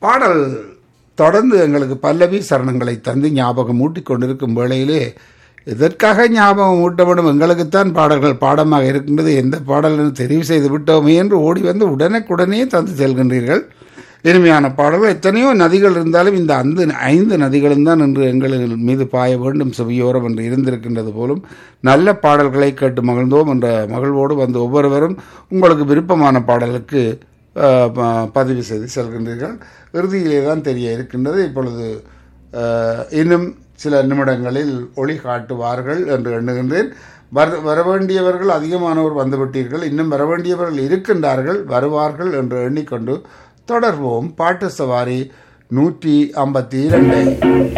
பாடல் தொடர்ந்து எங்களுக்கு பல்லவி சரணங்களை தந்து ஞாபகம் ஊட்டிக் கொண்டிருக்கும் வேளையிலே எதற்காக ஞாபகம் ஊட்ட வேண்டும் எங்களுக்குத்தான் பாடல்கள் பாடமாக இருக்கின்றது எந்த பாடல் என்று தெரிவு செய்து விட்டோமே என்று ஓடி வந்து உடனுக்குடனே தந்து செல்கின்றீர்கள் இனிமையான பாடல்கள் எத்தனையோ நதிகள் இருந்தாலும் இந்த அந்த ஐந்து நதிகளும் தான் இன்று எங்கள் மீது பாய வேண்டும் செவியோரம் என்று இருந்திருக்கின்றது போலும் நல்ல பாடல்களை கேட்டு மகிழ்ந்தோம் என்ற மகிழ்வோடு வந்து ஒவ்வொருவரும் உங்களுக்கு விருப்பமான பாடலுக்கு அஹ், ப- பதிவு செய்து செல்கின்றீர்கள் இறுதியிலே தான் தெரிய இருக்கின்றது இப்பொழுது அஹ், இன்னும் சில நிமிடங்களில் ஒளி காட்டுவார்கள் என்று எண்ணுகின்றேன் வர வரவேண்டியவர்கள் அதிகமானவர் வந்துவிட்டீர்கள் இன்னும் வரவேண்டியவர்கள் இருக்கின்றார்கள் வருவார்கள் என்று எண்ணிக்கொண்டு தொடர்வோம் பாட்டு சவாரி நூற்றி ஐம்பத்தி இரண்டை